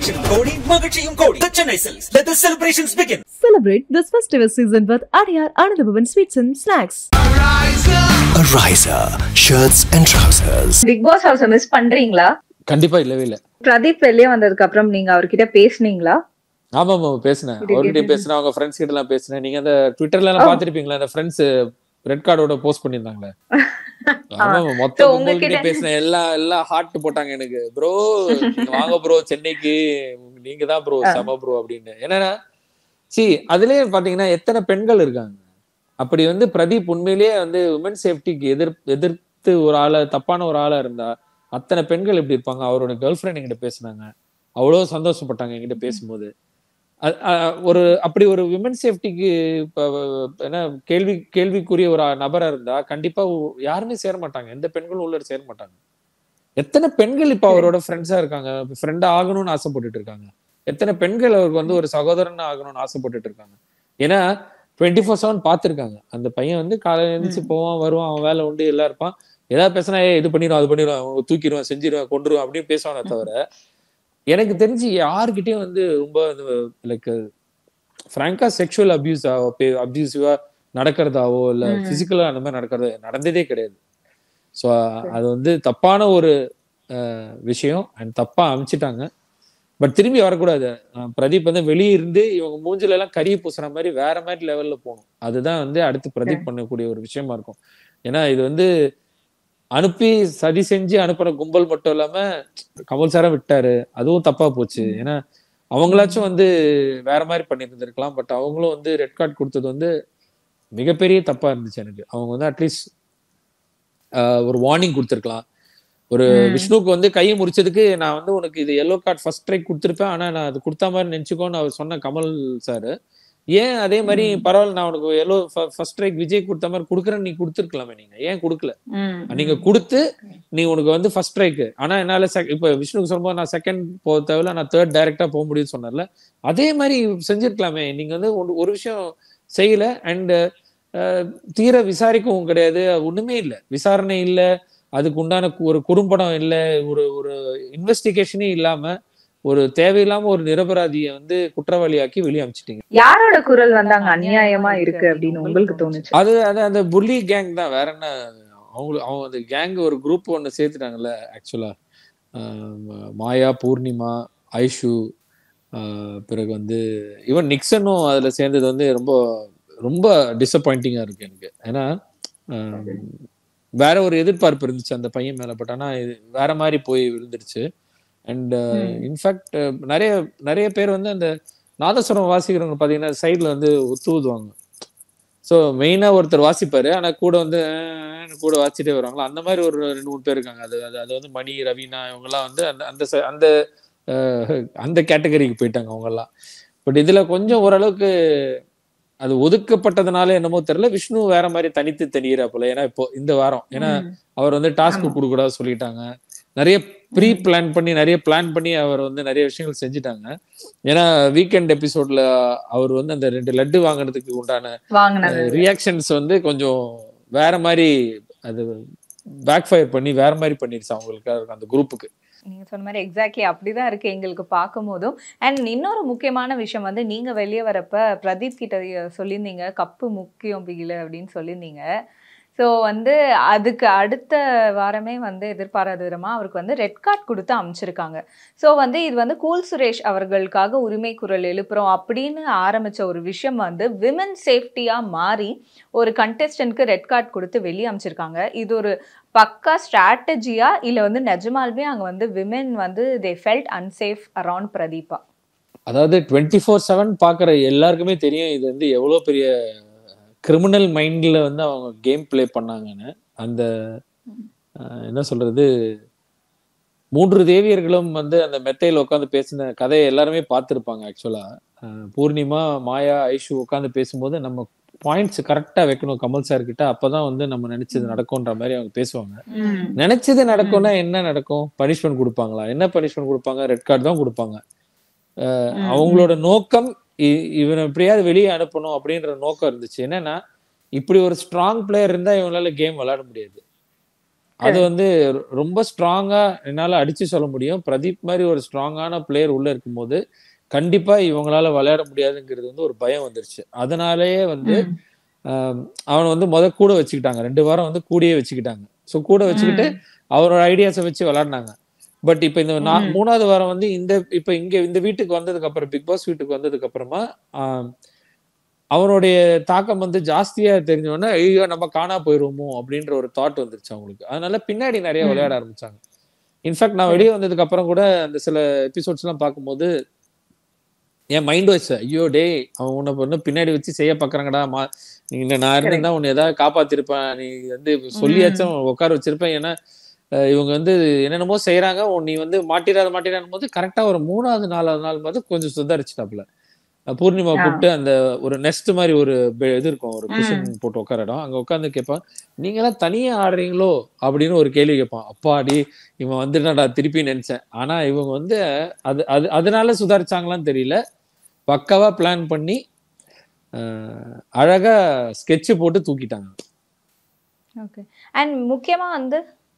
Celebration கோடி மகிழ்ச்சியும் கோடி The Chennai Silks. Let the celebrations begin. Celebrate this festive season with Adyar Anandabhavan Sweets and Snacks. Ariza shirts and trousers. Bigg Boss house miss பண்றீங்களா கண்டிப்பா இல்லவே இல்ல பிரதீப் வெளியே வந்ததுக்கு அப்புறம் நீங்க அவர்கிட்ட பேசுனீங்களா ஆமா ஆமா பேசினேன் இது அவர்கிட்ட கேட்டது. பேசினேன் அவங்க ஃப்ரெண்ட்ஸ் கிட்ட எல்லாம் பேசினேன் நீங்க அந்த ட்விட்டர்ல எல்லாம் பாத்திருப்பீங்களா அந்த ஃப்ரெண்ட்ஸ் ரெட் கார்டோட போஸ்ட் பண்ணிருந்தாங்களே ஆமா So, மொத்த கும்பல் உங்ககிட்ட- கிட்ட பேசினேன் எல்லாம் எல்லாம் ஹார்ட் போட்டாங்க எனக்கு ப்ரோ வாங்க ப்ரோ சென்னைக்கு நீங்க தான் ப்ரோ செம ப்ரோ அப்படின்னு என்னன்னா சி அதுலயே பாத்தீங்கன்னா எத்தனை பெண்கள் இருக்காங்க அப்படி வந்து பிரதீப் உண்மையிலேயே வந்து உமன் சேஃப்டிக்கு எதிர் எதிர்த்து ஒரு ஆளா தப்பான ஒரு ஆளா இருந்தா அத்தனை பெண்கள் எப்படி இருப்பாங்க அவரோட கேர்ள் ஃப்ரெண்ட் என்கிட்ட பேசினாங்க அவ்வளவு சந்தோஷப்பட்டாங்க என்கிட்ட பேசும்போது அ- அ- ஒரு அப்படி ஒரு விமன் சேஃப்டிக்கு இப்ப என்ன கேள்வி கேள்விக்குரிய ஒரு நபரா இருந்தா கண்டிப்பா உ- யாருமே சேர மாட்டாங்க எந்த பெண்களும் உள்ள சேர மாட்டாங்க எத்தனை பெண்கள் இப்ப அவரோட ஃப்ரெண்ட்ஸா இருக்காங்க ஃப்ரெண்டா ஆகணும்னு ஆசைப்பட்டுட்டு இருக்காங்க எத்தனை பெண்கள் அவருக்கு வந்து ஒரு சகோதரன் ஆகணும்னு ஆசைப்பட்டுட்டு இருக்காங்க ஏன்னா டுவெண்ட்டி ஃபோர் செவன் பார்த்துருக்காங்க அந்த பையன் வந்து காலையில எழுந்துச்சு போவான் வருவான் அவன் வேலை உண்டு எல்லாம் இருப்பான் ஏதாவது பேசினா ஏ இது பண்ணிடுவான் அது பண்ணிடுவான் அவன் தூக்கிடுவான் செஞ்சிருவான் கொண்டுருவான் அப்படின்னு பேசுவானே தவிர எனக்கு தெரிஞ்சு யாருக்கிட்டயும் வந்து ரொம்ப லைக் ஃப்ராங்கா செக்ஷுவல் அபியூஸ் அபியூசிவா நடக்கிறதாவோ இல்ல ம். பிசிக்கலா அந்த மாதிரி நடக்கிறது நடந்ததே கிடையாது ஸோ அது வந்து தப்பான ஒரு அஹ், விஷயம் அண்ட் தப்பா அமைச்சிட்டாங்க பட் திரும்பி வரக்கூடாது அஹ், பிரதீப் வந்து வெளியே இருந்து இவங்க மூஞ்சில எல்லாம் கரிய பூசுற மாதிரி வேற மாதிரி லெவல்ல போகணும் அதுதான் வந்து அடுத்து பிரதீப் பண்ணக்கூடிய ஒரு விஷயமா இருக்கும் ஏன்னா இது வந்து அனுப்பி சதி செஞ்சு அனுப்புற கும்பல் மட்டும் இல்லாம கமல் சாரா விட்டாரு அதுவும் தப்பா போச்சு ஏன்னா அவங்களாச்சும் வந்து வேற மாதிரி பண்ணியிருந்திருக்கலாம் பட் அவங்களும் வந்து ரெட் கார்டு கொடுத்தது வந்து மிகப்பெரிய தப்பா இருந்துச்சு எனக்கு அவங்க வந்து அட்லீஸ்ட் ஒரு வார்னிங் கொடுத்துருக்கலாம் ஒரு ம். விஷ்ணுக்கு வந்து கையை முறிச்சதுக்கு நான் வந்து உனக்கு இது எல்லோ கார்டு ஃபர்ஸ்ட் ஸ்ட்ரைக் கொடுத்துருப்பேன் ஆனா நான் அது கொடுத்த மாதிரி நினைச்சுக்கோன்னு அவர் சொன்ன கமல் சார் ஏன் அதே மாதிரி பரவாயில்ல நான் உனக்கு எல்லோ ஃபர்ஸ்ட் ஸ்ட்ரைக் விஜய் கொடுத்த மாதிரி கொடுக்குறேன்னு நீ கொடுத்துருக்கலாமே நீங்க ஏன் கொடுக்கல நீங்க கொடுத்து நீ உனக்கு வந்து ஃபர்ஸ்ட் ஸ்ட்ரைக்கு ஆனா என்னால sec- இப்ப விஷ்ணுக்கு சொல்லும்போது நான் செகண்ட் போக தேவையில்ல நான் தேர்ட் டைரக்டா போக முடியும்னு சொன்னார்ல அதே மாதிரி செஞ்சிருக்கலாமே நீங்க வந்து ஒரு- ஒரு விஷயம் செய்யல அண்ட் தீர விசாரிக்கவும் கிடையாது ஒண்ணுமே இல்ல விசாரணை இல்ல அதுக்கு உண்டான கு- ஒரு குறும்படம் இல்ல ஒரு ஒரு இன்வெஸ்டிகேஷனே இல்லாம ஒரு தேவையில்லாம ஒரு நிரபராதியை வந்து குற்றவாளியாக்கி வெளியே அமிச்சிட்டீங்க யாரோட குரல் வந்து அங்க அநியாயமா இருக்கு அப்படின்னு உங்களுக்கு தோணுச்சு அது அது அந்த புள்ளி கேங் தான் வேற என்ன அவங்க அவங்க அந்த கேங் ஒரு குரூப் ஒன்று சேர்த்துட்டாங்கல்ல ஆக்சுவலா மாயா பூர்ணிமா ஐஷு ஆஹ் பிறகு வந்து ஈவன் நிக்சனும் அதுல சேர்ந்தது வந்து ரொம்ப ரொம்ப டிசப்பாயிண்டிங்கா இருக்கு எனக்கு ஏன்னா ஆஹ் வேற ஒரு எதிர்பார்ப்பு இருந்துச்சு அந்த பையன் மேல பட் ஆனா இது வேற மாதிரி போய் விழுந்துருச்சு அண்ட் இன்ஃபேக்ட் நிறைய நிறைய பேர் வந்து அந்த நாதஸ்வரம் வாசிக்கிறவங்க பாத்தீங்கன்னா சைடுல வந்து ஒத்து ஊதுவாங்க ஸோ மெயினா ஒருத்தர் வாசிப்பாரு ஆனா கூட வந்து ஆஹ் கூட வாசிட்டே வருவாங்களா அந்த மாதிரி ஒரு ரெண்டு மூணு பேர் இருக்காங்க அது அது அது வந்து மணி ரவீனா இவங்கெல்லாம் வந்து அந்த அந்த ச- அந்த ஆஹ் அந்த கேட்டகரிக்கு போயிட்டாங்க அவங்க எல்லாம் பட் இதுல கொஞ்சம் ஓரளவுக்கு அது ஒதுக்கப்பட்டதுனால என்னமோ தெரியல விஷ்ணு வேற மாதிரி தனித்து தெரியிறா போல ஏன்னா இப்போ இந்த வாரம் ஏன்னா அவர் வந்து டாஸ்க் ஆமா. கொடுக்க கூடாது சொல்லிட்டாங்க நிறைய ப்ரீ பிளான் பண்ணி நிறைய பிளான் பண்ணி அவர் வந்து நிறைய விஷயங்கள் செஞ்சுட்டாங்க ஏன்னா வீக்கெண்ட் எபிசோட்ல அவர் வந்து அந்த ரெண்டு லட்டு வாங்குறதுக்கு உண்டான வாங்கினது ரியாக்ஷன்ஸ் வந்து கொஞ்சம் வேற மாதிரி அது பேக் ஃபயர் பண்ணி வேற மாதிரி பண்ணிருச்சு அவங்களுக்கு அந்த குரூப்புக்கு நீங்க சொன்ன மாதிரி எக்ஸாக்ட்லி அப்படிதான் இருக்கு எங்களுக்கு பார்க்கும் போதும் அண்ட் இன்னொரு முக்கியமான விஷயம் வந்து நீங்க வெளியே வரப்ப பிரதீப் கிட்ட சொல்லியிருந்தீங்க கப்பு முக்கியம் பிகில அப்படின்னு சொல்லியிருந்தீங்க ஸோ வந்து அதுக்கு அடுத்த வாரமே வந்து எதிர்பாராத விதமாக அவருக்கு வந்து ரெட் கார்டு கொடுத்து அமைச்சிருக்காங்க ஸோ வந்து இது வந்து கூல் சுரேஷ் அவர்களுக்காக உரிமை குரல் எழுப்புறோம் அப்படின்னு ஆரம்பிச்ச ஒரு விஷயம் வந்து விமன் சேஃப்டியாக மாறி ஒரு கண்டெஸ்டன்ட்க்கு ரெட் கார்டு கொடுத்து வெளியே அமைச்சிருக்காங்க இது ஒரு பக்கா ஸ்ட்ராட்டஜியா இல்ல வந்து நிஜமாலுமே அங்க வந்து விமென் வந்து they felt unsafe around Pratheeba அதாவது டுவெண்ட்டி ஃபோர் செவன் பாக்குற எல்லாருக்குமே தெரியும் இது வந்து எவ்வளவு பெரிய கிரிமினல் மைண்ட்ல வந்து அவங்க கேம் ப்ளே பண்ணாங்கன்னு அந்த அஹ், என்ன சொல்றது மூன்று தேவியர்களும் வந்து அந்த மெத்தையில உட்காந்து பேசின கதையை எல்லாருமே பார்த்துருப்பாங்க ஆக்சுவலா பூர்ணிமா மாயா ஐஷு உட்காந்து பேசும்போது நம்ம பாயிண்ட்ஸ் கரெக்டா வைக்கணும் கமல் சார் கிட்ட அப்பதான் வந்து நம்ம நினைச்சது நடக்கும்ன்ற மாதிரி அவங்க பேசுவாங்க நினைச்சது நடக்கும்னா என்ன நடக்கும் பனிஷ்மெண்ட் கொடுப்பாங்களா என்ன பனிஷ்மெண்ட் கொடுப்பாங்க ரெட் கார்டு தான் கொடுப்பாங்க அஹ் ம். அவங்களோட நோக்கம் இ- இவனை எப்படியாவது வெளியே அனுப்பணும் அப்படின்ற நோக்கம் இருந்துச்சு என்னன்னா இப்படி ஒரு ஸ்ட்ராங் பிளேயர் இருந்தா இவங்களால கேம் விளையாட முடியாது அது வந்து ரொம்ப ஸ்ட்ராங்கா என்னால அடிச்சு சொல்ல முடியும் பிரதீப் மாதிரி ஒரு ஸ்ட்ராங்கான பிளேயர் உள்ள இருக்கும்போது கண்டிப்பா இவங்களால விளையாட முடியாதுங்கிறது வந்து ஒரு பயம் வந்துருச்சு அதனாலேயே வந்து ம். ஆஹ் அவனை வந்து முத கூட வச்சுக்கிட்டாங்க ரெண்டு வாரம் வந்து கூடயே வச்சுக்கிட்டாங்க ஸோ கூட வச்சுக்கிட்டு அவரோட ஐடியாஸை வச்சு விளையாடினாங்க பட் இப்போ இந்த நா- ம். மூணாவது வாரம் வந்து இந்த இப்போ இங்க இந்த வீட்டுக்கு வந்ததுக்கு அப்புறம் பிக் பாஸ் வீட்டுக்கு வந்ததுக்கு அப்புறமா ஆஹ் அவனுடைய தாக்கம் வந்து ஜாஸ்தியா தெரிஞ்சோடனே ஐயோ நம்ம காணா போயிருவோமோ அப்படின்ற ஒரு தாட் வந்துருச்சு அவங்களுக்கு அதனால பின்னாடி நிறைய ம். விளையாட ஆரம்பிச்சாங்க இன்ஃபேக்ட் நான் வெளியே வந்ததுக்கு அப்புறம் கூட அந்த சில எபிசோட்ஸ் எல்லாம் பார்க்கும்போது என் மைண்ட் வச்சு ஐயோ டேய் அவன் உன்னை வந்து பின்னாடி வச்சு செய்ய பாக்குறாங்கடா மா நீங்க நான் இருந்திருந்தா உன்னை ஏதாவது காப்பாத்திருப்பேன் நீ வந்து சொல்லியாச்சும் உட்கார வச்சிருப்பேன் ஏன்னா அஹ் இவங்க வந்து என்னென்னமோ செய்யறாங்க நீ வந்து மாட்டிடாத மாட்டிடாத போது கரெக்டா ஒரு மூணாவது நாலாவது நாள் வந்து கொஞ்சம் சுதாரிச்சிட்டாப்ல அஹ் பூர்ணிமா ஆ. கூப்பிட்டு அந்த ஒரு நெஸ்ட் மாதிரி ஒரு பெ- இது இருக்கும் ஒரு ம். குஷன் போட்டு உட்கார இடம் அங்க உட்காந்து கேட்பான் நீங்க எல்லாம் தனியா ஆடுறீங்களோ அப்படின்னு ஒரு கேள்வி கேட்பான் அப்பாடி இவன் வந்துட்டாடா திருப்பி நினைச்சேன் ஆனா இவங்க வந்து அது அது அதனால சுதாரிச்சாங்களான்னு தெரியல பக்காவா பிளான் பண்ணி அஹ், அழகா ஸ்கெட்ச் போட்டு தூக்கிட்டாங்க ஓகே அண்ட் முக்கியமா வந்து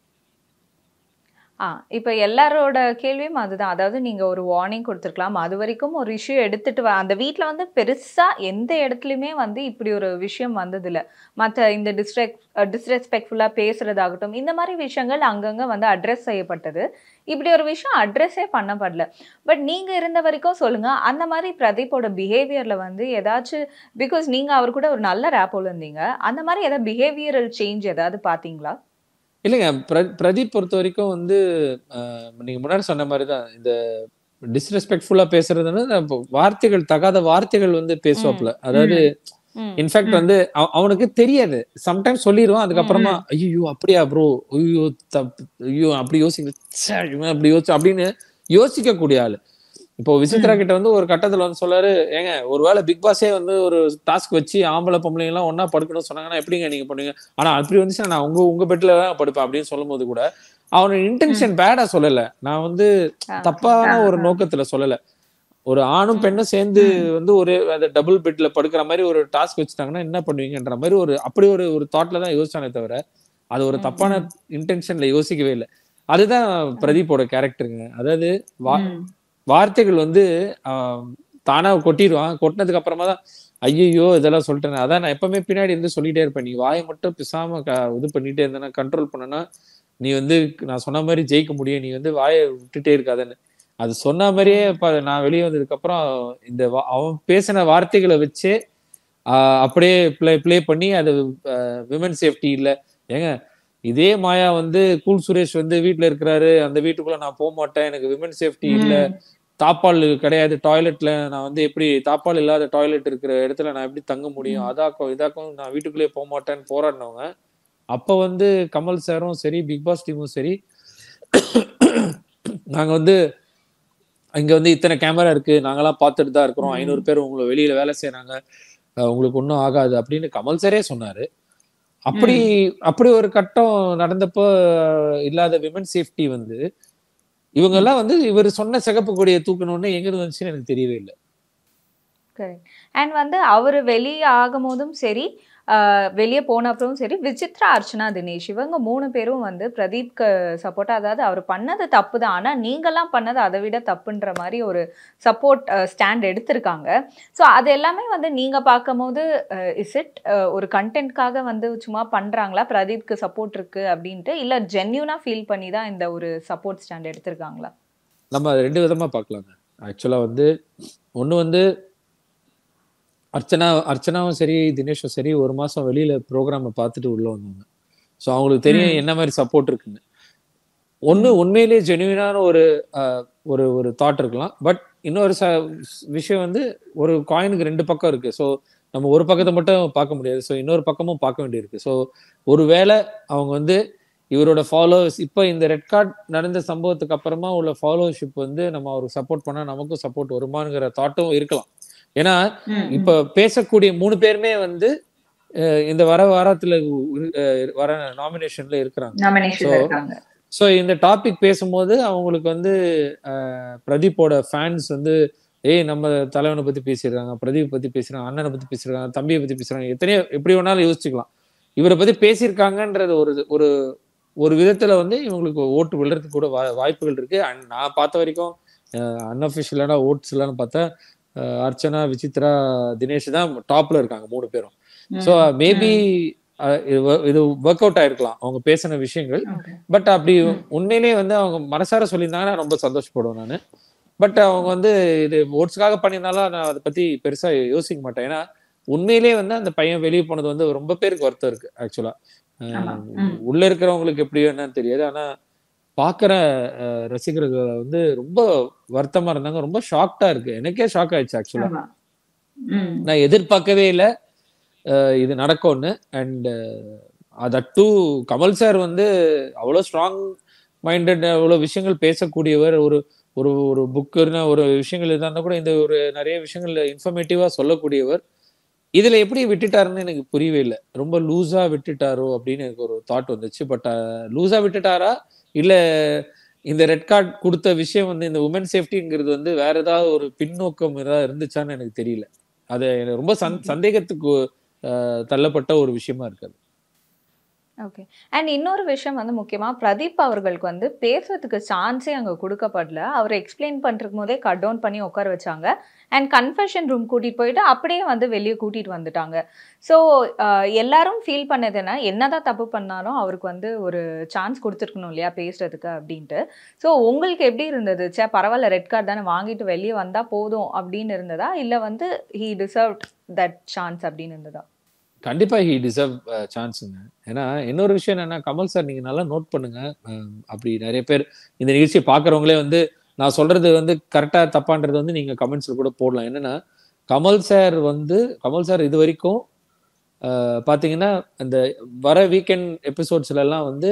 ஆ இப்போ எல்லாரோட கேள்வியும் அதுதான் அதாவது நீங்க ஒரு வார்னிங் கொடுத்துருக்கலாம் அது வரைக்கும் ஒரு இஷ்யூ எடுத்துட்டு வ அந்த வீட்ல வந்து பெருசா எந்த இடத்துலையுமே வந்து இப்படி ஒரு விஷயம் வந்ததில்ல மற்ற இந்த டிஸ்ரெக் டிஸ்ரெஸ்பெக்ட்ஃபுல்லா பேசுறதாகட்டும் இந்த மாதிரி விஷயங்கள் அங்கங்க வந்து அட்ரஸ் செய்யப்பட்டது இப்படி ஒரு விஷயம் அட்ரஸே பண்ணப்படல பட் நீங்க இருந்த வரைக்கும் சொல்லுங்க அந்த மாதிரி பிரதீப்போட பிஹேவியர்ல வந்து ஏதாச்சும் பிகாஸ் நீங்க அவர் கூட ஒரு நல்ல ரேப்போல இருந்தீங்க அந்த மாதிரி ஏதாவது பிஹேவியரல் சேஞ்ச் ஏதாவது பாத்தீங்களா இல்லைங்க பிர- பிரதீப் பொறுத்த வரைக்கும் வந்து அஹ், நீங்க முன்னாடி சொன்ன மாதிரி தான் இந்த டிஸ்ரெஸ்பெக்ட்ஃபுல்லா பேசுறதுன்னு இப்போ வார்த்தைகள் தகாத வார்த்தைகள் வந்து பேசுவாப்ல அதாவது ம். இன்ஃபேக்ட் ம். வந்து அவ- அவனுக்கு தெரியாது சம்டைம்ஸ் சொல்லிடுவான் அதுக்கப்புறமா ஐயோ அப்படியா ப்ரோ ஐயோ தப்பு ஐயோ அப்படி யோசிக்க இவன் அப்படி யோசிச்சு அப்படின்னு யோசிக்க கூடிய ஆளு இப்போ விசித்ரா கிட்ட வந்து ஒரு கட்டத்துல வந்து சொல்லாரு ஏங்க ஒருவேளை பிக் பாஸே வந்து ஒரு டாஸ்க் வச்சு ஆம்பளை பொம்பளைங்க எல்லாம் ஒன்னா படுக்கணும்னு சொன்னாங்கன்னா எப்படிங்க நீங்க பண்ணுவீங்க ஆனா அப்படி வந்துச்சுன்னா நான் உங்க உங்க பெட்ல தான் படுப்பேன் அப்படின்னு சொல்லும் போது கூட அவனோட இன்டென்ஷன் பேடா சொல்லல நான் வந்து ஆ. தப்பான ஆ, ஒரு ஆ. நோக்கத்துல சொல்லல ஒரு ஆணும் பெண்ணும் சேர்ந்து வந்து ஒரு அந்த டபுள் பெட்ல படுக்கிற மாதிரி ஒரு டாஸ்க் வச்சுட்டாங்கன்னா என்ன பண்ணுவீங்கன்ற மாதிரி ஒரு அப்படி ஒரு ஒரு தாட்ல தான் யோசிச்சானே தவிர அது ஒரு தப்பான இன்டென்ஷன்ல யோசிக்கவே இல்லை அதுதான் பிரதீப்போட கேரக்டருங்க அதாவது வா- ம். வார்த்தைகள் வந்து ஆஹ், தானா கொட்டிடுவான் கொட்டினதுக்கு அப்புறமா தான் ஐயோ இதெல்லாம் சொல்லிட்டேன் அதான் நான் எப்பவுமே பின்னாடி இருந்து சொல்லிட்டே இருப்பேன் நீ வாயை மட்டும் பிசாம க- இது பண்ணிட்டே இருந்தேன்னா கண்ட்ரோல் பண்ணனா நீ வந்து நான் சொன்ன மாதிரி ஜெயிக்க முடியும் நீ வந்து வாயை விட்டுட்டே இருக்காதன்னு அது சொன்ன மாதிரியே இப்ப நான் வெளியே வந்ததுக்கு அப்புறம் இந்த வா- அவன் பேசின வார்த்தைகளை வச்சே ஆஹ், அப்படியே ப்ளே ப்ளே பண்ணி அது விமன் சேஃப்டி இல்ல ஏங்க இதே மாயா வந்து கூல் சுரேஷ் வந்து வீட்ல இருக்கிறாரு அந்த வீட்டுக்குள்ள நான் போக மாட்டேன் எனக்கு விமன் சேஃப்டி இல்ல ம். தாப்பால் கிடையாது டாய்லெட்ல நான் வந்து எப்படி தாப்பால் இல்லாத டாய்லெட் இருக்கிற இடத்துல நான் எப்படி தங்க முடியும் அதாக்கும் இதாக்கும் நான் வீட்டுக்குள்ளேயே போக மாட்டேன்னு போராடினவங்க அப்ப வந்து கமல் சாரும் சரி பிக் பாஸ் டீமும் சரி நாங்க வந்து இங்க வந்து இத்தனை கேமரா இருக்கு நாங்கெல்லாம் பார்த்துட்டு தான் இருக்கிறோம் ம். ஐநூறு பேர் உங்களை வெளியில வேலை செய்யறாங்க அஹ் உங்களுக்கு ஒன்றும் ஆகாது அப்படின்னு கமல் சாரே சொன்னாரு அப்படி அப்படி ஒரு கட்டம் நடந்தப்போ அஹ், இல்லாத விமன் சேஃப்டி வந்து இவங்க எல்லாம் வந்து இவர் சொன்ன சிகப்பு கொடியை தூக்கணும்னு எங்க இருந்து வந்துச்சுன்னு எனக்கு தெரியவே இல்லை கரெக்ட் அண்ட் வந்து அவர் வெளியே ஆகும்போதும் சரி வெளியே போன அப்புறமும் சரி விசித்ரா அர்ச்சனா தினேஷ் இவங்க மூணு பேரும் வந்து பிரதீப்க்கு சப்போர்ட் அதாவது அவர் பண்ணது தப்பு தான் ஆனால் நீங்களாம் பண்ணது அதை விட தப்புன்ற மாதிரி ஒரு சப்போர்ட் ஸ்டாண்ட் எடுத்திருக்காங்க ஸோ அது எல்லாமே வந்து நீங்கள் பார்க்கும்போது இஸ் இட் ஒரு கண்டென்ட்காக வந்து சும்மா பண்ணுறாங்களா பிரதீப்க்கு சப்போர்ட் இருக்கு அப்படின்ட்டு இல்லை ஜென்யூனாக ஃபீல் பண்ணி தான் இந்த ஒரு சப்போர்ட் ஸ்டாண்ட் எடுத்திருக்காங்களா நம்ம அதை ரெண்டு விதமா பார்க்கலாங்க ஆக்சுவலா வந்து ஒண்ணு வந்து அர்ச்சனா அர்ச்சனாவும் சரி தினேஷும் சரி ஒரு மாசம் வெளியில ப்ரோக்ராமை பார்த்துட்டு உள்ள வந்தாங்க ஸோ அவங்களுக்கு தெரியும் என்ன மாதிரி சப்போர்ட் இருக்குன்னு ஒண்ணு உண்மையிலேயே ஜெனுவினான ஒரு ஆஹ், ஒரு ஒரு தாட் இருக்கலாம் பட் இன்னொரு ச விஷயம் வந்து ஒரு காயினுக்கு ரெண்டு பக்கம் இருக்கு ஸோ நம்ம ஒரு பக்கத்தை மட்டும் பார்க்க முடியாது ஸோ இன்னொரு பக்கமும் பார்க்க வேண்டியிருக்கு ஸோ ஒருவேளை அவங்க வந்து இவரோட ஃபாலோவர்ஸ் இப்போ இந்த ரெட் கார்டு நடந்த சம்பவத்துக்கு அப்புறமா உள்ள ஃபாலோவர்ஷிப் வந்து நம்ம அவருக்கு சப்போர்ட் பண்ணா நமக்கும் சப்போர்ட் வருமானுங்கிற தாட்டும் இருக்கலாம் ஏன்னா ம், இப்ப பேசக்கூடிய மூணு பேருமே வந்து அஹ், இந்த வர வாரத்துல உ- அஹ், வர நாமினேஷன்ல இருக்கிறாங்க nomination ல So, இருக்காங்க ஸோ இந்த டாபிக் பேசும்போது அவங்களுக்கு வந்து அஹ், பிரதீப்போட ஃபேன்ஸ் வந்து ஏய் நம்ம தலைவனை பத்தி பேசிடுறாங்க பிரதீப் பத்தி பேசுறாங்க அண்ணனை பத்தி பேசுறாங்க தம்பியை பத்தி பேசுறாங்க எத்தனையோ எப்படி வேணாலும் யோசிச்சுக்கலாம் இவரை பத்தி பேசியிருக்காங்கன்றது ஒரு ஒரு ஒரு விதத்துல வந்து இவங்களுக்கு ஓட்டு விழுறதுக்கு கூட வா- வாய்ப்புகள் இருக்கு அண்ட் நான் பார்த்த வரைக்கும் அன்அஃபிஷியலான ஓட்ஸ் எல்லாம் பார்த்தா அஹ், அர்ச்சனா விசித்ரா தினேஷ் தான் டாப்ல இருக்காங்க மூணு பேரும் ஸோ மேபி இது ஒர்க் அவுட் ஆயிருக்கலாம் அவங்க பேசின விஷயங்கள் பட் அப்படி உண்மையிலேயே வந்து அவங்க மனசார சொல்லியிருந்தாங்கன்னா ரொம்ப சந்தோஷப்படுவேன் நான் பட் அவங்க வந்து இது ஓட்ஸ்க்காக பண்ணியிருந்தாலும் நான் அதை பத்தி பெருசா யோசிக்க மாட்டேன் ஏன்னா உண்மையிலேயே வந்து அந்த பையன் வெளியே போனது வந்து ரொம்ப பேருக்கு வருத்தம் இருக்கு ஆக்சுவலா ஆமா. ம். உள்ள இருக்கிறவங்களுக்கு எப்படியோ என்னன்னு தெரியாது ஆனா பாக்குற அஹ், ரசிகர்கள் வந்து ரொம்ப வருத்தமா இருந்தாங்க ரொம்ப ஷாக்டா இருக்கு எனக்கே ஷாக் ஆயிடுச்சு ஆக்சுவலா ஆமா. ம். நான் எதிர்பார்க்கவே இல்லை இது நடக்கும்னு அண்ட் தட்டு கமல் சார் வந்து அவ்வளோ ஸ்ட்ராங் மைண்டட் அவ்வளோ விஷயங்கள் பேசக்கூடியவர் ஒரு ஒரு ஒரு புக்குன்னு ஒரு விஷயங்கள் இதாக இருந்தால் கூட இந்த ஒரு நிறைய விஷயங்கள் இன்ஃபர்மேட்டிவா சொல்லக்கூடியவர் இதுல எப்படி விட்டுட்டாருன்னு எனக்கு புரியவே இல்லை ரொம்ப லூஸா விட்டுட்டாரோ அப்படின்னு எனக்கு ஒரு தாட் வந்துச்சு பட் லூஸா விட்டுட்டாரா இல்ல இந்த ரெட் கார்டு கொடுத்த விஷயம் வந்து இந்த உமன் சேஃப்டிங்கிறது வந்து வேற ஏதாவது ஒரு பின்னோக்கம் ஏதாவது இருந்துச்சான்னு எனக்கு தெரியல அது எனக்கு ரொம்ப சந் சந்தேகத்துக்கு அஹ், தள்ளப்பட்ட ஒரு விஷயமா இருக்காது ஓகே அண்ட் இன்னொரு விஷயம் வந்து முக்கியமா பிரதீப் அவர்களுக்கு வந்து பேசுறதுக்கு சான்ஸே அங்க கொடுக்கப்படல அவர் எக்ஸ்பிளைன் பண்றதுக்கு போதே கட் டவுன் பண்ணி உட்கார வச்சாங்க அண்ட் கன்ஃபெஷன் ரூம் கூட்டிட்டு போயிட்டு அப்படியே வந்து வெளியே கூட்டிட்டு வந்துட்டாங்க ஸோ எல்லாரும் ஃபீல் பண்ணது என்ன என்னதான் தப்பு பண்ணாலும் அவருக்கு வந்து ஒரு சான்ஸ் கொடுத்துருக்கணும் இல்லையா பேசுறதுக்கு அப்படின்ட்டு ஸோ உங்களுக்கு எப்படி இருந்தது சே பரவாயில்ல ரெட் கார்டு தானே வாங்கிட்டு வெளியே வந்தா போதும் அப்படின்னு இருந்ததா இல்லை வந்து ஹீ டிசர்வ் தட் சான்ஸ் அப்படின்னு இருந்ததா கண்டிப்பா ஹி டிசர்வ் சான்ஸுங்க ஏன்னா இன்னொரு விஷயம் என்னன்னா கமல் சார் நீங்க நல்லா நோட் பண்ணுங்க அஹ், அப்படி நிறைய பேர் இந்த நிகழ்ச்சியை பாக்குறவங்களே வந்து நான் சொல்றது வந்து கரெக்டா தப்பான்றது வந்து நீங்க கமெண்ட்ஸ்ல கூட போடலாம் என்னன்னா கமல் சார் வந்து கமல் சார் இது வரைக்கும் அஹ், பாத்தீங்கன்னா அந்த வர வீக்கெண்ட் எபிசோட்ஸ்ல எல்லாம் வந்து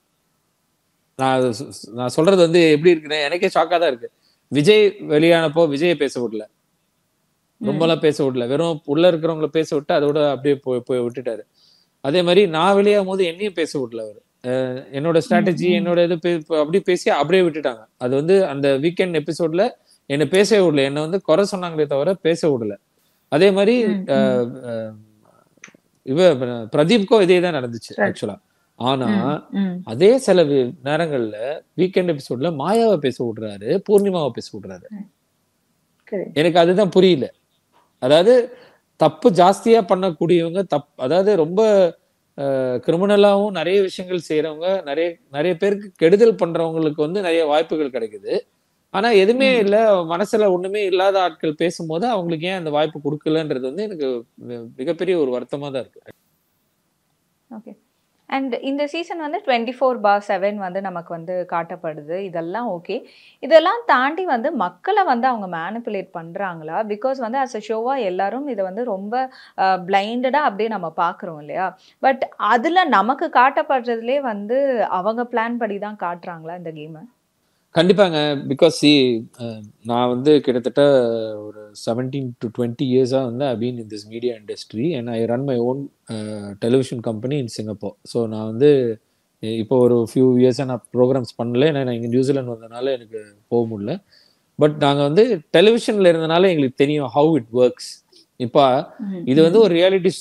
நான் சொ- நான் சொல்றது வந்து எப்படி இருக்குன்னா எனக்கே ஷாக்கா தான் இருக்கு விஜய் வெளியானப்போ விஜயை பேச விடல ரொம்பலாம் பேச விடல வெறும் உள்ள இருக்கிறவங்கள பேச விட்டு அதோட அப்படியே போய் போய் விட்டுட்டாரு அதே மாதிரி நான் வெளியாகும் போது என்னையும் பேச விடல அவர் என்னோட ஸ்ட்ராட்டஜி என்னோட இது பே- அப்படி பேசி அப்படியே விட்டுட்டாங்க அது வந்து அந்த வீக்கெண்ட் எபிசோட்ல என்னை பேசவே விடல என்னை வந்து குறை சொன்னாங்களே தவிர பேச விடல அதே மாதிரி அஹ், அஹ், இவ அஹ், பிரதீப்க்கும் இதே தான் நடந்துச்சு Right. ஆக்சுவலா ஆனா ம். அதே சில வி- நேரங்கள்ல வீக்கெண்ட் எபிசோட்ல மாயாவை பேச விடுறாரு பூர்ணிமாவை பேச விடுறாரு Correct. எனக்கு அதுதான் புரியல அதாவது தப்பு ஜாஸ்தியா பண்ணக்கூடியவங்க தப் அதாவது ரொம்ப கிரிமினலாவும் நிறைய விஷயங்கள் செய்யறவங்க நிறைய நிறைய பேருக்கு கெடுதல் பண்றவங்களுக்கு வந்து நிறைய வாய்ப்புகள் கிடைக்குது ஆனா எதுவுமே இல்ல மனசுல ஒண்ணுமே இல்லாத ஆட்கள் பேசும்போது அவங்களுக்கு ஏன் அந்த வாய்ப்பு கொடுக்கலன்றது வந்து எனக்கு மி- மிகப்பெரிய ஒரு வருத்தமா தான் இருக்கு ஓகே அண்ட் இந்த சீசன் வந்து டுவெண்ட்டி ஃபோர் பார் செவன் வந்து நமக்கு வந்து காட்டப்படுது இதெல்லாம் ஓகே இதெல்லாம் தாண்டி வந்து மக்களை வந்து அவங்க மேனிப்புலேட் பண்ணுறாங்களா பிகாஸ் வந்து அஸ் அ ஷோவாக எல்லாரும் இதை வந்து ரொம்ப பிளைண்டடாக அப்படியே நம்ம பார்க்குறோம் இல்லையா பட் அதில் நமக்கு காட்டப்படுறதுலே வந்து அவங்க பிளான் படி தான் காட்டுறாங்களா இந்த கேமை கண்டிப்பாங்க பிகாஸ் சி நான் வந்து கிட்டத்தட்ட ஒரு செவன்டீன் டு டுவெண்ட்டி இயர்ஸாக வந்து I been in this media industry and I run my own television company in Singapore so நான் வந்து அஹ், இப்போ ஒரு ஃபியூ இயர்ஸாக நான் ப்ரோக்ராம்ஸ் பண்ணல ஏன்னா நான் இங்கே நியூசிலாந்து வந்தனால எனக்கு போக முடியல பட் நாங்கள் வந்து டெலிவிஷனில் இருந்தனால எங்களுக்கு தெரியும் ஹவு இட் ஒர்க்ஸ் இப்போ இது வந்து ஒரு ரியாலிட்டி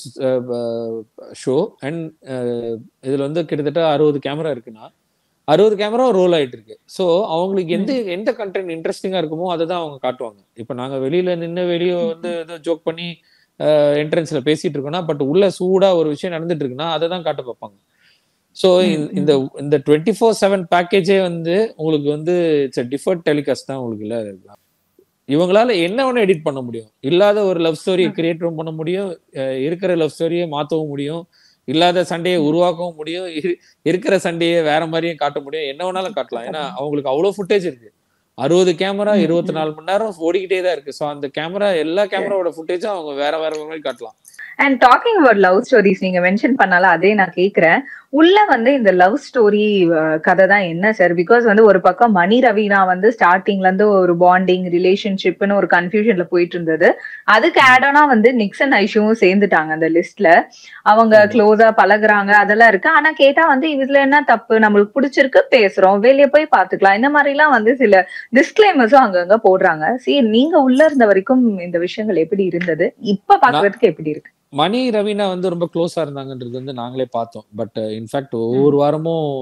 ஷோ அண்ட் இதில் வந்து கிட்டத்தட்ட அறுபது கேமரா இருக்குன்னா அறுபது கேமரா ரோல் ஆயிட்டு இருக்கு ஸோ அவங்களுக்கு எந்த எந்த கண்டென்ட் இன்ட்ரெஸ்டிங்கா இருக்குமோ அதை தான் அவங்க காட்டுவாங்க இப்போ நாங்க வெளியில நின்று வெளியே வந்து ஏதோ ஜோக் பண்ணி என்ட்ரன்ஸ்ல பேசிட்டு இருக்கோம்னா பட் உள்ள சூடா ஒரு விஷயம் நடந்துட்டு இருக்குன்னா அதை தான் காட்ட பார்ப்பாங்க ஸோ இந்த இந்த டுவெண்ட்டி ஃபோர் செவன் பேக்கேஜே வந்து உங்களுக்கு வந்து இட்ஸ் டிஃபர்ட் டெலிகாஸ்ட் தான் உங்களுக்கு இல்ல இவங்களால என்ன வேணா எடிட் பண்ண முடியும் இல்லாத ஒரு லவ் ஸ்டோரியை கிரியேட்டும் பண்ண முடியும் அஹ் இருக்கிற லவ் ஸ்டோரியை மாத்தவும் முடியும் இல்லாத சண்டையை உருவாக்கவும் முடியும் இரு- இருக்கிற சண்டையை வேற மாதிரியும் காட்ட முடியும் என்ன வேணாலும் காட்டலாம் ஏன்னா அவங்களுக்கு அவ்வளவு ஃபுட்டேஜ் இருக்கு அறுபது கேமரா இருபத்தி நாலு மணி நேரம் ஓடிக்கிட்டே தான் இருக்கு ஸோ அந்த கேமரா எல்லா கேமராவோட ஃபுட்டேஜும் அவங்க வேற வேற மாதிரி காட்டலாம் and talking about love stories நீங்க மென்ஷன் பண்ணால அதே நான் கேக்குறேன் உள்ள வந்து இந்த லவ் ஸ்டோரி கதை தான் என்ன சார் பிகாஸ் வந்து ஒரு பக்கம் மணி ரவீனா வந்து ஸ்டார்டிங்ல இருந்து ஒரு பாண்டிங் ரிலேஷன்ஷிப்னு ஒரு கன்ஃபியூஷன்ல போயிட்டு இருந்தது அதுக்கு ஆடனா வந்து நிக்சன் ஐஷுவும் சேர்ந்துட்டாங்க அந்த லிஸ்ட்ல அவங்க ஆமா. க்ளோஸா பழகுறாங்க அதெல்லாம் இருக்கு ஆனா கேட்டா வந்து இதுல என்ன தப்பு நம்மளுக்கு பிடிச்சிருக்கு பேசுறோம் வெளிய போய் பாத்துக்கலாம் இந்த மாதிரி எல்லாம் வந்து சில டிஸ்கிளைமர்ஸும் அங்கங்க போடுறாங்க சரி நீங்க உள்ள இருந்த வரைக்கும் இந்த விஷயங்கள் எப்படி இருந்தது இப்ப பாக்குறதுக்கு எப்படி இருக்கு மணி ரவீனா வந்து ரொம்ப க்ளோஸா இருந்தாங்கன்றது வந்து நாங்களே பார்த்தோம் பட் இன்ஃபேக்ட் ஒவ்வொரு வாரமும்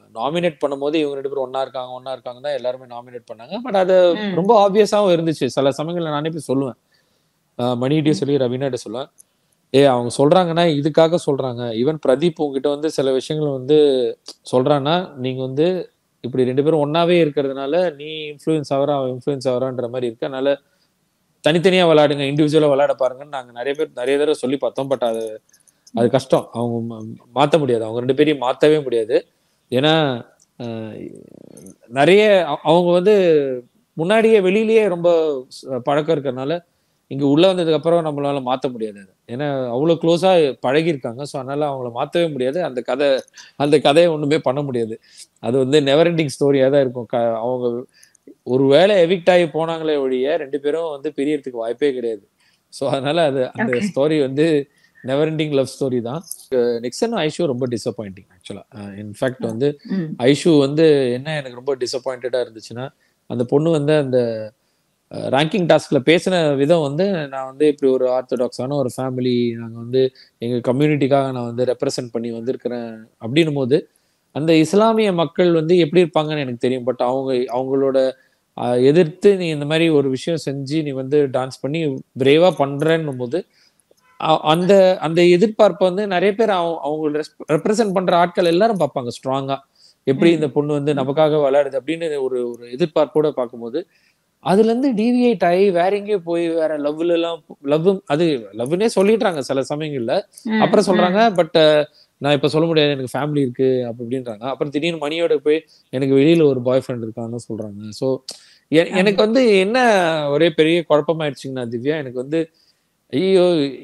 நாமினேட் பண்ணும்போது இவங்க ரெண்டு பேரும் ஒண்ணா இருக்காங்க ஒண்ணா இருக்காங்க தான் எல்லாருமே நாமினேட் பண்ணாங்க பட் அது ம். ரொம்ப ஆப்வியஸாவும் இருந்துச்சு சில சமயங்கள்ல நானே போய் சொல்லுவேன் அஹ் மணிகிட்டயும் சொல்லி ரவீனாட்ட சொல்லுவேன் ஏ அவங்க சொல்றாங்கன்னா இதுக்காக சொல்றாங்க ஈவன் பிரதீப் உங்ககிட்ட வந்து சில விஷயங்கள் வந்து சொல்றான்னா நீங்க வந்து இப்படி ரெண்டு பேரும் ஒன்னாவே இருக்கிறதுனால நீ இன்ஃப்ளூயன்ஸ் ஆகிறா அவன் இன்ஃப்ளூயன்ஸ் ஆகிறான்ற மாதிரி இருக்கு அதனால தனித்தனியா விளையாடுங்க இண்டிவிஜுவலா விளையாட பாருங்கன்னு நாங்க நிறைய பேர் நிறைய தடவை சொல்லி பார்த்தோம் பட் அது அது கஷ்டம் அவங்க ம- மாத்த முடியாது அவங்க ரெண்டு பேரையும் மாத்தவே முடியாது ஏன்னா அஹ், நிறைய அவ- அவங்க வந்து முன்னாடியே வெளியிலேயே ரொம்ப ச- பழக்கம் இருக்கறனால இங்க உள்ள வந்ததுக்கு அப்புறம் நம்மளால மாத்த முடியாது அது. ஏன்னா அவ்வளவு க்ளோஸா பழகி இருக்காங்க ஸோ அதனால அவங்கள மாத்தவே முடியாது அந்த கதை அந்த கதையை ஒண்ணுமே பண்ண முடியாது அது வந்து நெவர் எண்டிங் ஸ்டோரியா தான் இருக்கும் க- அவங்க ஒருவேளை எவிக்ட் ஆகி போனாங்களே ஒழிய ரெண்டு பேரும் வந்து பிரியறதுக்கு வாய்ப்பே கிடையாது ஸோ அதனால அது அந்த Okay. ஸ்டோரி வந்து நெவர் எண்டிங் லவ் ஸ்டோரி தான் நெக்ஸ்ட் ஐஷு ரொம்ப டிசப்பாயிண்டிங் ஆக்சுவலா இன்ஃபேக்ட் வந்து ம். ஐஷு வந்து என்ன எனக்கு ரொம்ப டிசப்பாயிண்டடா இருந்துச்சுன்னா அந்த பொண்ணு வந்து அந்த ரேங்கிங் டாஸ்க்ல பேசின விதம் வந்து நான் வந்து இப்படி ஒரு ஆர்த்தடாக்ஸான ஒரு ஃபேமிலி நாங்கள் வந்து எங்க கம்யூனிட்டிக்காக நான் வந்து ரெப்ரசன்ட் பண்ணி வந்திருக்கிறேன் அப்படின்னும் போது அந்த இஸ்லாமிய மக்கள் வந்து எப்படி இருப்பாங்கன்னு எனக்கு தெரியும் பட் அவங்க அவங்களோட அஹ், எதிர்த்து நீ இந்த மாதிரி ஒரு விஷயம் செஞ்சு நீ வந்து டான்ஸ் பண்ணி பிரேவா பண்றேன்னும் போது அ- அந்த அந்த எதிர்பார்ப்பை வந்து நிறைய பேர் அவங்க அவங்க ரெப்ரசன்ட் பண்ற ஆட்கள் எல்லாரும் பார்ப்பாங்க ஸ்ட்ராங்கா எப்படி இந்த பொண்ணு வந்து நமக்காக விளையாடுது அப்படின்னு ஒரு ஒரு எதிர்பார்ப்போட பார்க்கும்போது அதுல இருந்து டிவியேட் ஆகி வேற எங்கேயோ போய் வேற லவ்ல எல்லாம் லவ் அது லவ்னே சொல்லிடுறாங்க சில சமயங்கள்ல ம், அப்புறம் சொல்றாங்க பட் நான் இப்ப சொல்ல முடியாது எனக்கு ஃபேமிலி இருக்கு அப்படி அப்படின்றாங்க அப்புறம் திடீர்னு மணியோட போய் எனக்கு வெளியில ஒரு பாய் ஃப்ரெண்ட் இருக்கான்னு சொல்றாங்க ஸோ எனக்கு வந்து என்ன ஒரே பெரிய குழப்பமாயிடுச்சுங்கன்னா திவ்யா எனக்கு வந்து ஐயோ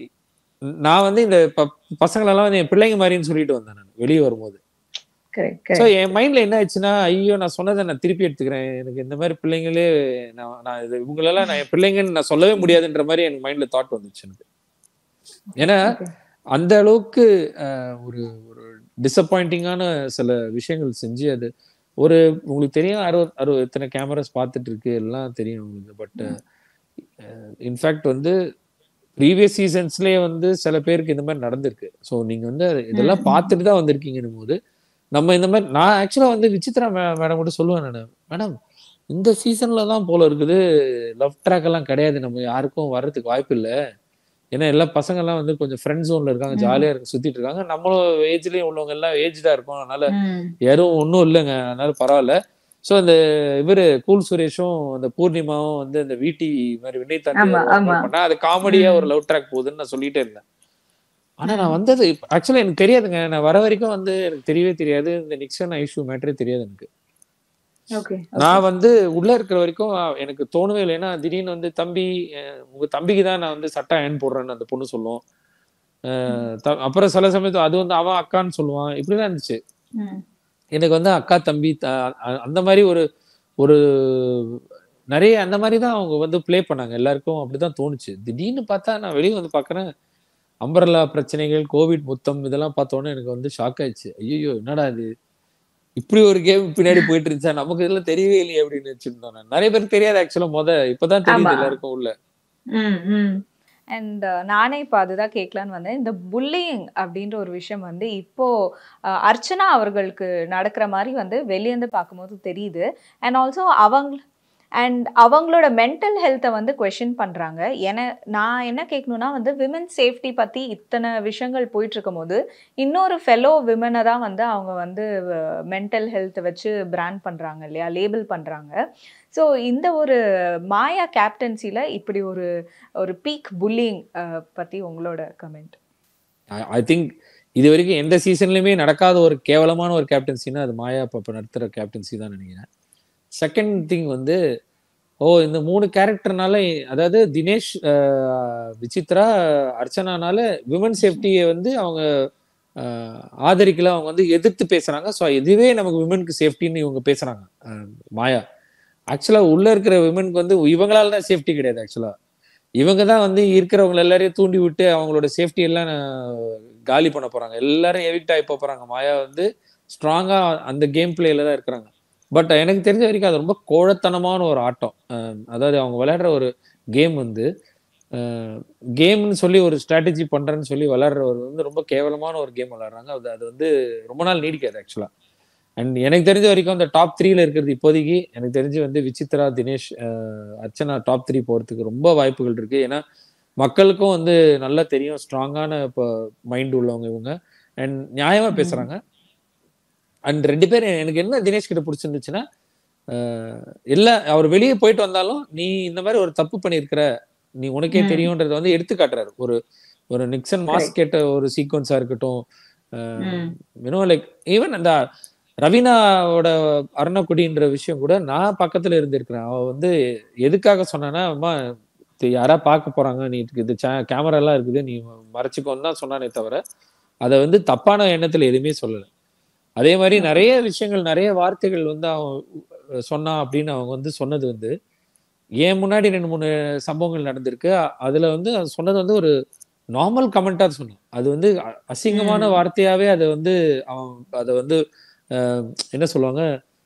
நான் வந்து இந்த ப- பசங்களெல்லாம் வந்து என் பிள்ளைங்க மாதிரின்னு சொல்லிட்டு வந்தேன் நான் வெளியே வரும்போது correct, ஸோ correct. என் மைண்ட்ல என்ன ஆயிடுச்சுன்னா ஐயோ நான் சொன்னதை நான் திருப்பி எடுத்துக்கிறேன் எனக்கு இந்த மாதிரி பிள்ளைங்களே நான் நான் இது இவங்களெல்லாம் நான் என் பிள்ளைங்கன்னு நான் சொல்லவே முடியாதுன்ற மாதிரி எனக்கு மைண்ட்ல தாட் வந்துச்சு எனக்கு ஏன்னா Okay. அந்த அளவுக்கு அஹ், ஒரு ஒரு டிசப்பாயிண்டிங்கான சில விஷயங்கள் செஞ்சு அது ஒரு உங்களுக்கு தெரியும் அறுபது அறுபது இத்தனை கேமராஸ் பார்த்துட்டு இருக்கு எல்லாம் தெரியும் உங்களுக்கு பட் இன்ஃபேக்ட் வந்து ப்ரீவியஸ் சீசன்ஸ்லயே வந்து சில பேருக்கு இந்த மாதிரி நடந்திருக்கு ஸோ நீங்க வந்து அது- இதெல்லாம் ம். பார்த்துட்டு தான் வந்திருக்கீங்கன்னும் போது நம்ம இந்த மாதிரி நான் ஆக்சுவலா வந்து விசித்ரா மேடம் கூட சொல்லுவேன் நான் மேடம் இந்த சீசன்ல தான் போல இருக்குது லவ் ட்ராக் எல்லாம் கிடையாது நம்ம யாருக்கும் வர்றதுக்கு வாய்ப்பு இல்லை ஏன்னா எல்லா பசங்க எல்லாம் வந்து கொஞ்சம் ஃப்ரெண்ட் ஜோன்ல இருக்காங்க ம். ஜாலியா இருக்கு சுத்திட்டு இருக்காங்க நம்மளும் ஏஜ்லயும் உள்ளவங்க எல்லாம் ஏஜ் தான் இருக்கும் அதனால ம். யாரும் ஒன்றும் இல்லைங்க அதனால பரவாயில்ல ஸோ அந்த இவரு கூல் சுரேஷும் அந்த பூர்ணிமாவும் வந்து அந்த வீட்டி மாதிரி வினய் தாண்டி ஆமா, ஒரு ஆமா. பண்ணா அது காமெடியா ம். ஒரு லவ் ட்ராக் போகுதுன்னு நான் சொல்லிட்டே இருந்தேன் ஆனா நான் வந்தது ஆக்சுவலா எனக்கு தெரியாதுங்க நான் வர வரைக்கும் வந்து எனக்கு தெரியவே தெரியாது இந்த நிக்சன் ஐஷு மேட்டரே தெரியாது எனக்கு Okay, okay. நான் வந்து உள்ள இருக்கிற வரைக்கும் எனக்கு தோணவே இல்லை ஏன்னா திடீர்னு வந்து தம்பி அஹ் உங்க தம்பிக்கு தான் நான் வந்து சட்டை அயன் போடுறேன்னு அந்த பொண்ணு சொல்லும் அஹ் த- அப்புறம் சில சமயத்து அது வந்து அவன் அக்கான்னு சொல்லுவான் இப்படிதான் இருந்துச்சு ம். எனக்கு வந்து அக்கா தம்பி த- அ- அந்த மாதிரி ஒரு ஒரு நிறைய அந்த மாதிரி தான் அவங்க வந்து ப்ளே பண்ணாங்க எல்லாருக்கும் அப்படிதான் தோணுச்சு திடீர்னு பார்த்தா நான் வெளியே வந்து பார்க்கறேன் அம்பரலா பிரச்சனைகள் கோவிட் முத்தம் இதெல்லாம் பார்த்தோன்னே எனக்கு வந்து ஷாக் ஆயிடுச்சு ஐயோ என்னடா இது இப்படி ஒரு கேம் பின்னாடி போயிட்டு இருந்துச்சா நமக்கு இதெல்லாம் தெரியவே இல்லையே அப்படின்னு வச்சிருந்தோம் நான். நிறைய பேருக்கு தெரியாது ஆக்சுவலா முத இப்பதான் தெரியுது ஆமா. எல்லாருக்கும் உள்ள ம், ம். அண்ட் நானே இப்போ அதுதான் கேட்கலான்னு வந்தேன் இந்த புல்லிங் அப்படின்ற ஒரு விஷயம் வந்து இப்போ அஹ், அர்ச்சனா அவர்களுக்கு நடக்கிற மாதிரி வந்து வெளியேந்து பார்க்கும்போது தெரியுது அண்ட் ஆல்சோ அவங்க அண்ட் அவங்களோட மென்டல் ஹெல்த்தை வந்து கொஷின் பண்ணுறாங்க என நான் என்ன கேட்கணும்னா வந்து விமன் சேஃப்டி பற்றி இத்தனை விஷயங்கள் போயிட்டு இருக்கும்போது இன்னொரு ஃபெலோ விமனை தான் வந்து அவங்க வந்து மென்டல் ஹெல்த்தை வச்சு பிராண்ட் பண்ணுறாங்க இல்லையா லேபிள் பண்ணுறாங்க ஸோ இந்த ஒரு மாயா கேப்டன்சியில் இப்படி ஒரு ஒரு பீக் புல்லிங் பற்றி உங்களோட கமெண்ட் ஐ திங்க் இது வரைக்கும் எந்த சீசன்லயுமே நடக்காத ஒரு கேவலமான ஒரு கேப்டன்சினா அது மாயா பாப்பா நடத்துற கேப்டன்சி தான் நினைக்கிறேன் செகண்ட் திங் வந்து ஓ இந்த மூணு கேரக்டர்னால அதாவது தினேஷ் அஹ், விசித்ரா அர்ச்சனானால விமன் சேஃப்டியை வந்து அவங்க அஹ், ஆதரிக்கல அவங்க வந்து எதிர்த்து பேசுறாங்க ஸோ இதுவே நமக்கு விமனுக்கு சேஃப்டின்னு இவங்க பேசுறாங்க அஹ், மாயா ஆக்சுவலா உள்ள இருக்கிற விமனுக்கு வந்து இவங்களால தான் சேஃப்டி கிடையாது ஆக்சுவலா இவங்க தான் வந்து இருக்கிறவங்க எல்லாரையும் தூண்டி விட்டு அவங்களோட சேஃப்டி எல்லாம் அஹ், காலி பண்ண போறாங்க எல்லாரும் எவிக்ட் ஆகி போப் போறாங்க மாயா வந்து ஸ்ட்ராங்கா அந்த கேம் பிளேல தான் இருக்கிறாங்க பட் எனக்கு தெரிஞ்ச வரைக்கும் அது ரொம்ப கோழத்தனமான ஒரு ஆட்டம் அஹ், அதாவது அவங்க விளையாடுற ஒரு கேம் வந்து கேம்னு சொல்லி ஒரு ஸ்ட்ராட்டஜி பண்றேன்னு சொல்லி விளையாடுறவர் வந்து ரொம்ப கேவலமான ஒரு கேம் விளையாடுறாங்க அது அது வந்து ரொம்ப நாள் நீடிக்காது ஆக்சுவலா அண்ட் எனக்கு தெரிஞ்ச வரைக்கும் அந்த டாப் த்ரீல இருக்கிறது இப்போதைக்கு எனக்கு தெரிஞ்சு வந்து விசித்ரா தினேஷ் அஹ், அர்ச்சனா டாப் த்ரீ போறதுக்கு ரொம்ப வாய்ப்புகள் இருக்கு ஏன்னா மக்களுக்கும் வந்து நல்லா தெரியும் ஸ்ட்ராங்கான இப்போ மைண்ட் உள்ளவங்க இவங்க அண்ட் நியாயமா பேசுறாங்க அண்ட் ரெண்டு பேரும் எனக்கு என்ன தினேஷ் கிட்ட பிடிச்சிருந்துச்சுன்னா அஹ், இல்ல அவர் வெளியே போயிட்டு வந்தாலும் நீ இந்த மாதிரி ஒரு தப்பு பண்ணியிருக்கிற நீ உனக்கே ம். தெரியும்ன்றத வந்து எடுத்து காட்டுறாரு ஒரு ஒரு நிக்சன் மாஸ் Correct. கேட்ட ஒரு சீக்வன்ஸா இருக்கட்டும் ம். யூனோ லைக் ஈவன் அந்த ரவீனாவோட அருணக்குடின்ற விஷயம் கூட நான் பக்கத்துல இருந்திருக்கிறேன் அவ வந்து எதுக்காக சொன்னான்னா அம்மா இது யாரா பார்க்க போறாங்க நீ இது கேமரா எல்லாம் இருக்குது நீ மறைச்சிக்கோன்னு தான் சொன்னானே தவிர அதை வந்து தப்பான எண்ணத்துல எதுவுமே சொல்லல அதே மாதிரி நிறைய விஷயங்கள் நிறைய வார்த்தைகள் வந்து அவன் சொன்னான் அப்படின்னு அவங்க வந்து சொன்னது வந்து ஏன் முன்னாடி ரெண்டு மூணு சம்பவங்கள் நடந்திருக்கு அ- அதுல வந்து அது சொன்னது வந்து ஒரு நார்மல் கமெண்டா சொன்னான் அது வந்து அ- அசிங்கமான ம். வார்த்தையாவே அதை வந்து அவன் அதை வந்து அஹ், என்ன சொல்லுவாங்க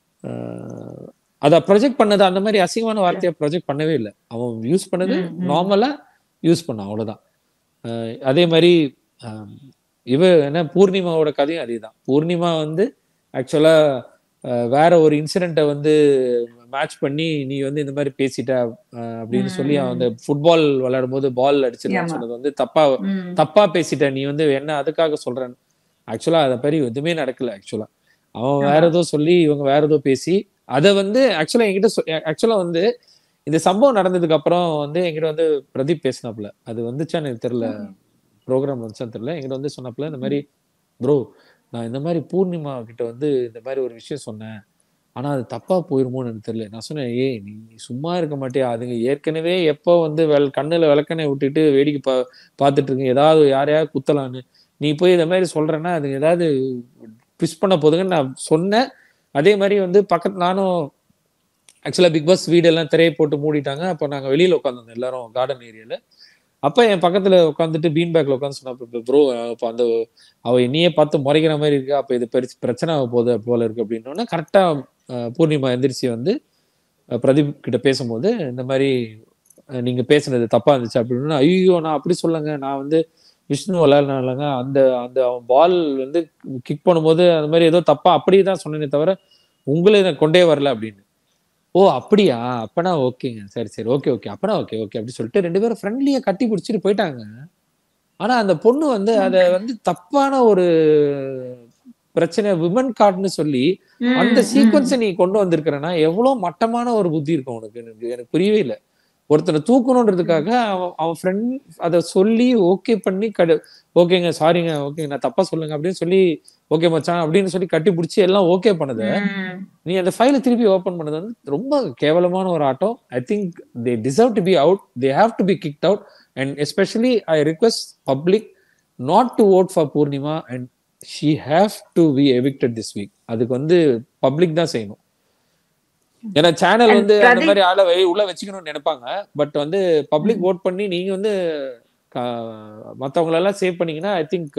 அஹ், அதை ப்ரொஜெக்ட் பண்ணது அந்த மாதிரி அசிங்கமான வார்த்தையை ப்ரொஜெக்ட் பண்ணவே இல்லை அவன் யூஸ் பண்ணது ம், ம். நார்மலா யூஸ் பண்ணான் அவ்வளவுதான் அஹ், அதே மாதிரி அஹ், இவ என்ன பூர்ணிமாவோட கதையும் அதேதான் பூர்ணிமா வந்து ஆக்சுவலா வேற ஒரு இன்சிடென்ட்டை வந்து மேட்ச் பண்ணி நீ வந்து இந்த மாதிரி பேசிட்ட அஹ், அப்படின்னு சொல்லி அவன் அந்த ஃபுட்பால் விளையாடும் போது பால் அடிச்சிருக்கான்னு ஆமா. சொன்னது வந்து தப்பா ம். தப்பா பேசிட்ட நீ வந்து என்ன அதுக்காக சொல்றேன் ஆக்சுவலா அதை மாதிரி எதுவுமே நடக்கல ஆக்சுவலா அவன் வேற ஏதோ சொல்லி இவங்க வேற ஏதோ பேசி அதை வந்து ஆக்சுவலா என்கிட்ட ஆக்சுவலா வந்து இந்த சம்பவம் நடந்ததுக்கு அப்புறம் வந்து என்கிட்ட வந்து பிரதீப் பேசினாப்புல அது வந்துச்சான்னு எனக்கு தெரியல ப்ரோக்ராம் வந்துச்சான்னு தெரியல என்கிட்ட வந்து சொன்னாப்புல இந்த மாதிரி ப்ரோ நான் இந்த மாதிரி பூர்ணிமா கிட்ட வந்து இந்த மாதிரி ஒரு விஷயம் சொன்னேன் ஆனா அது தப்பா போயிருமோன்னு எனக்கு தெரியல நான் சொன்னேன் ஏய் நீ சும்மா இருக்க மாட்டியா அதுங்க ஏற்கனவே எப்போ வந்து வெள் கண்ணுல விளக்கணை விட்டுட்டு வேடிக்கை பா பார்த்துட்டு இருக்கு ஏதாவது யாரையாவது குத்தலான்னு நீ போய் இந்த மாதிரி சொல்றேன்னா அது ஏதாவது ட்விஸ்ட் பண்ண போதுங்கன்னு நான் சொன்னேன் அதே மாதிரி வந்து பக்கத்து நானும் ஆக்சுவலா பிக் பாஸ் வீடெல்லாம் திரையை போட்டு மூடிட்டாங்க அப்போ நாங்க வெளியில உட்காந்துருந்தோம் எல்லாரும் கார்டன் ஏரியால அப்ப என் பக்கத்துல உட்காந்துட்டு பீன் பேக்ல உட்காந்து சொன்னா ப்ரோ அப்ப அந்த அவ என்னையே பார்த்து முறைக்கிற மாதிரி இருக்கு அப்ப இது பெருசு பிரச்சனை ஆக போகுது போல இருக்கு அப்படின்னோடனே கரெக்டா பூர்ணிமா எந்திரிச்சு வந்து அஹ், பிரதீப் கிட்ட பேசும்போது இந்த மாதிரி அஹ், நீங்க பேசுனது தப்பா இருந்துச்சு அப்படின்னு ஐயோ நான் அப்படி சொல்லுங்க நான் வந்து விஷ்ணு விளையாடுனாலங்க அந்த அந்த அவன் பால் வந்து கிக் பண்ணும்போது அந்த மாதிரி ஏதோ தப்பா அப்படியே தான் சொன்னேனே தவிர உங்களை நான் கொண்டே வரல அப்படின்னு ஓ அப்படியா அப்பனா ஓகேங்க சரி சரி ஓகே ஓகே அப்பனா ஓகே ஓகே அப்படி சொல்லிட்டு ரெண்டு பேரும் ஃப்ரெண்ட்லியா கட்டி பிடிச்சிட்டு போயிட்டாங்க ஆனா அந்த பொண்ணு வந்து அதை வந்து தப்பான ஒரு பிரச்சனை விமன் கார்டுன்னு சொல்லி ம், அந்த ம். சீக்வன்ஸை நீ கொண்டு வந்திருக்கிறனா எவ்வளவு மட்டமான ஒரு புத்தி இருக்கும் உனக்கு எனக்கு எனக்கு புரியவே இல்லை ஒருத்தனை தூக்கணுன்றதுக்காக அவன் அவன் ஃப்ரெண்ட் அதை சொல்லி ஓகே பண்ணி கடு ஓகேங்க சாரிங்க ஓகேங்க நான் தப்பா சொல்லுங்க அப்படின்னு சொல்லி ஓகே மச்சான் அப்படின்னு சொல்லி கட்டி பிடிச்சி எல்லாம் ஓகே பண்ணது ம். நீ அந்த ஃபைலை திருப்பி ஓபன் பண்ணது வந்து ரொம்ப கேவலமான ஒரு ஆட்டம் I think they deserve to be out they have to be kicked out and especially I request public not to vote for Poornima and she have to be evicted this week அதுக்கு வந்து public தான் செய்யணும் ஏன்னா channel And வந்து அந்த பிரதீப்- மாதிரி ஆளை வை- உள்ள வச்சுக்கணும்னு நினைப்பாங்க பட் வந்து பப்ளிக் ஓட் பண்ணி நீங்க வந்து மற்றவங்களெல்லாம் சேவ் பண்ணீங்கன்னா ஐ திங்க்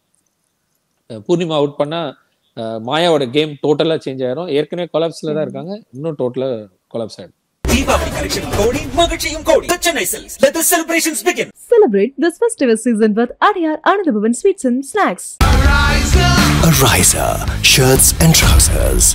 பூர்ணிமா அவுட் பண்ணா அஹ், மாயாவோட கேம் டோட்டலா சேஞ்ச் ஆயிரும் ஏற்கனவே கொலாப்ஸ்ல தான் இருக்காங்க இன்னும் டோட்டலா கொலாப்ஸ் ஆயிடும் தீபாவளி கலெக்ஷன் கோடி மகிழ்ச்சியும் கோடி The Chennai Silks. Let the celebrations begin. Celebrate this festive season with Adyar Anandabhavan Sweets and Snacks. A riser, shirts and trousers.